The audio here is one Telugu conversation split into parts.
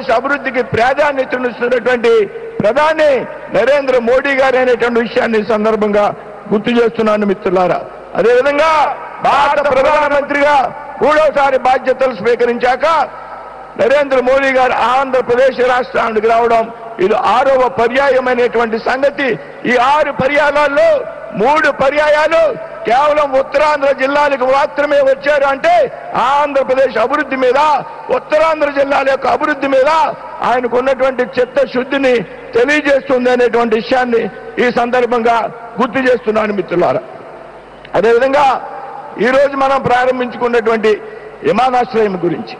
ఆంధ్రప్రదేశ్ అభివృద్ధికి ప్రాధాన్యతనిస్తున్నటువంటి ప్రధాని నరేంద్ర మోడీ గారు అనేటువంటి విషయాన్ని ఈ సందర్భంగా గుర్తు చేస్తున్నాను మిత్రులారా అదేవిధంగా భారత ప్రధానమంత్రిగా మూడోసారి బాధ్యతలు స్వీకరించాక నరేంద్ర మోడీ గారు ఆంధ్రప్రదేశ్ రాష్ట్రానికి రావడం ఇది ఆరవ పర్యాయమైనటువంటి సంగతి ఈ ఆరు పర్యాయాలలో మూడు పర్యాయాలు కేవలం ఉత్తరాంధ్ర జిల్లాలకు మాత్రమే వచ్చారు అంటే ఆంధ్రప్రదేశ్ అభివృద్ధి మీద ఉత్తరాంధ్ర జిల్లాల యొక్క అభివృద్ధి మీద ఆయనకు ఉన్నటువంటి చిత్తశుద్ధిని తెలియజేస్తుంది అనేటువంటి విషయాన్ని ఈ సందర్భంగా గుర్తు చేస్తున్నాను మిత్రులారా అదేవిధంగా ఈ రోజు మనం ప్రారంభించుకున్నటువంటి విమానాశ్రయం గురించి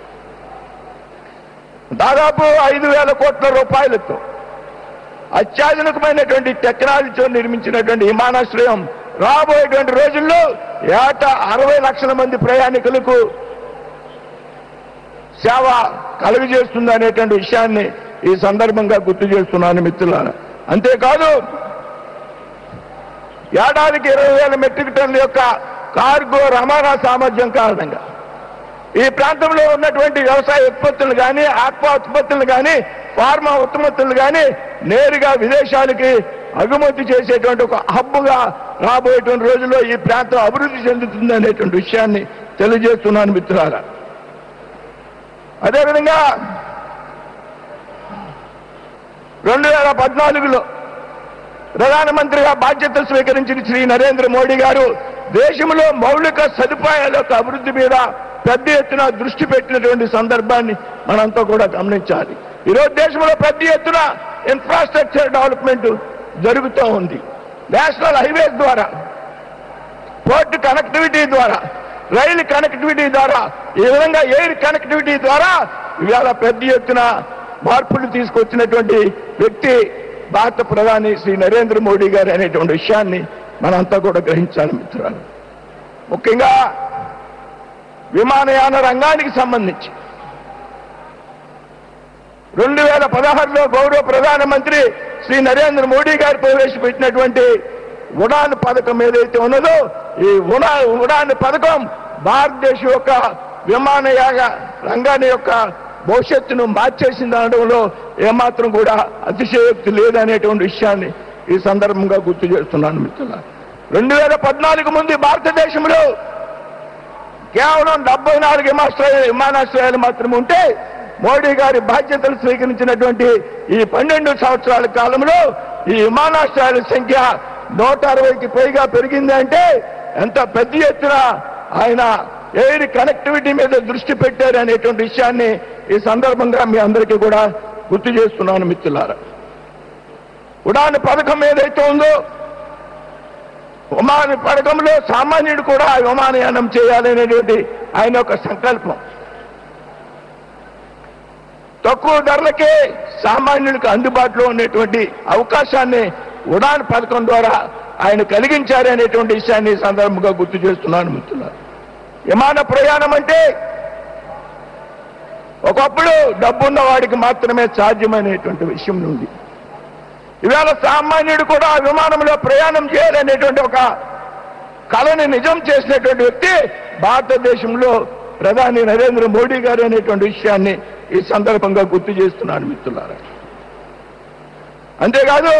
దాదాపు ఐదు వేల కోట్ల రూపాయలతో అత్యాధునికమైనటువంటి టెక్నాలజీతో నిర్మించినటువంటి విమానాశ్రయం రాబోయేటువంటి రోజుల్లో ఏటా అరవై లక్షల మంది ప్రయాణికులకు సేవ కలుగజేస్తుంది అనేటువంటి విషయాన్ని ఈ సందర్భంగా గుర్తు చేస్తున్నాను మిత్రులారా అంతేకాదు ఏడాదికి ఇరవై వేల మెట్రిక్ టన్నుల యొక్క కార్గో రవాణా సామర్థ్యం కారణంగా ఈ ప్రాంతంలో ఉన్నటువంటి వ్యవసాయ ఉత్పత్తులు కానీ ఆక్వా ఉత్పత్తులు కానీ ఫార్మా ఉత్పత్తులు కానీ నేరుగా విదేశాలకి అగుమతి చేసేటువంటి ఒక హబ్బుగా రాబోయేటువంటి రోజుల్లో ఈ ప్రాంతం అభివృద్ధి చెందుతుంది అనేటువంటి విషయాన్ని తెలియజేస్తున్నాను మిత్రులారా అదేవిధంగా రెండు వేల పద్నాలుగులో ప్రధానమంత్రిగా బాధ్యతలు స్వీకరించిన శ్రీ నరేంద్ర మోడీ గారు దేశంలో మౌలిక సదుపాయాల యొక్క అభివృద్ధి మీద పెద్ద ఎత్తున దృష్టి పెట్టినటువంటి సందర్భాన్ని మనంతా కూడా గమనించాలి ఈరోజు దేశంలో పెద్ద ఎత్తున ఇన్ఫ్రాస్ట్రక్చర్ డెవలప్మెంట్ జరుగుతూ ఉంది నేషనల్ హైవేస్ ద్వారా పోర్ట్ కనెక్టివిటీ ద్వారా రైలు కనెక్టివిటీ ద్వారా ఈ విధంగా ఎయిర్ కనెక్టివిటీ ద్వారా ఇవాళ పెద్ద ఎత్తున మార్పులు తీసుకొచ్చినటువంటి వ్యక్తి భారత ప్రధాని శ్రీ నరేంద్ర మోడీ గారు అనేటువంటి విషయాన్ని మనంతా కూడా గ్రహించాలి మిత్రులు ముఖ్యంగా విమానయాన రంగానికి సంబంధించి రెండు వేల పదహారులో గౌరవ ప్రధానమంత్రి శ్రీ నరేంద్ర మోడీ గారు ప్రవేశపెట్టినటువంటి ఉడాన్ పథకం ఏదైతే ఉన్నదో ఈ ఉడా ఉడాన్ పథకం భారతదేశం యొక్క విమానయాన రంగాన్ని యొక్క భవిష్యత్తును మార్చేసింది అనడంలో ఏమాత్రం కూడా అతిశయోక్తి లేదనేటువంటి విషయాన్ని ఈ సందర్భంగా గుర్తు చేస్తున్నాను మిత్రుల రెండు వేల పద్నాలుగు ముందు భారతదేశంలో కేవలం డెబ్బై నాలుగు విమానాశ్రయ విమానాశ్రయాలు మాత్రమే ఉంటే మోడీ గారి బాధ్యతలు స్వీకరించినటువంటి ఈ పన్నెండు సంవత్సరాల కాలంలో ఈ విమానాశ్రయాల సంఖ్య నూట అరవైకి పైగా పెరిగింది అంటే ఎంత పెద్ద ఎత్తున ఆయన ఎయిర్ కనెక్టివిటీ మీద దృష్టి పెట్టారు అనేటువంటి విషయాన్ని ఈ సందర్భంగా మీ అందరికీ కూడా గుర్తు చేస్తున్నాను మిత్రులారా ఉడాన్ పథకం ఏదైతే ఉందో విమాన పథకంలో సామాన్యుడు కూడా విమానయానం చేయాలనేటువంటి ఆయన యొక్క సంకల్పం తక్కువ ధరలకే సామాన్యుడికి అందుబాటులో ఉన్నటువంటి అవకాశాన్ని ఉడాన్ పథకం ద్వారా ఆయన కలిగించారు అనేటువంటి విషయాన్ని ఈ సందర్భంగా గుర్తు చేస్తున్నాను మిత్రులారా విమాన ప్రయాణం అంటే ఒకప్పుడు డబ్బున్న వాడికి మాత్రమే సాధ్యమైనటువంటి విషయం ఉంది ఇవాళ సామాన్యుడు కూడా ఆ విమానంలో ప్రయాణం చేయాలనేటువంటి ఒక కళని నిజం చేసినటువంటి వ్యక్తి భారతదేశంలో ప్రధాని నరేంద్ర మోడీ గారు అనేటువంటి విషయాన్ని ఈ సందర్భంగా గుర్తు చేస్తున్నాను మిత్రులారా అంతేకాదు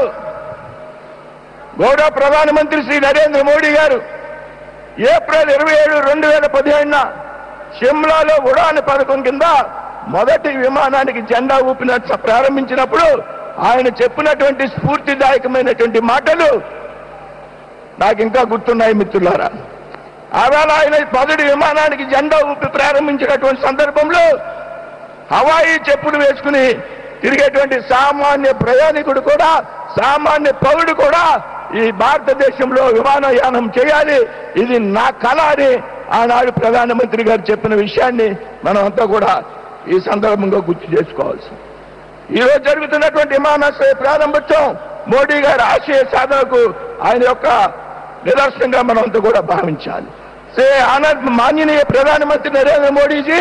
గౌరవ ప్రధానమంత్రి శ్రీ నరేంద్ర మోడీ గారు ఏప్రిల్ ఇరవై ఏడు రెండు వేల పదిహేడున షిమ్లాలో ఉడాన్ పథకం కింద మొదటి విమానానికి జెండా ఊపిన ప్రారంభించినప్పుడు ఆయన చెప్పినటువంటి స్ఫూర్తిదాయకమైనటువంటి మాటలు నాకు ఇంకా గుర్తున్నాయి మిత్రులారా ఆవేళ ఆయన మొదటి విమానానికి జెండా ఊపి ప్రారంభించినటువంటి సందర్భంలో హవాయి చెప్పులు వేసుకుని తిరిగేటువంటి సామాన్య ప్రయాణికుడు కూడా సామాన్య పౌరుడు కూడా ఈ భారతదేశంలో విమానయానం చేయాలి ఇది నా కళ అని ఆనాడు ప్రధానమంత్రి గారు చెప్పిన విషయాన్ని మనం అంతా కూడా ఈ సందర్భంగా గుర్తు చేసుకోవాల్సి ఈ రోజు జరుగుతున్నటువంటి విమానాశ్రయ ప్రారంభోత్సవం మోడీ గారి ఆశయ సాధనకు ఆయన యొక్క నిదర్శనంగా మనం అంతా కూడా భావించాలి సే ఆనంద్ మాన్యనీయ ప్రధానమంత్రి नरेंद्र मोदी जी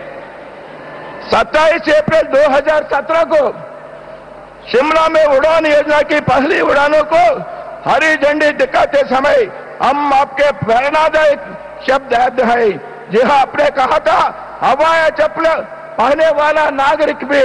27 अप्रैल 2017 को शिमला में उड़ान योजना की पहली उड़ानों को हरी झंडी दिखाते समय हम आपके प्रेरणादायक शब्द याद है जी हाँ आपने कहा था हवाया चप्पल पहने वाला नागरिक भी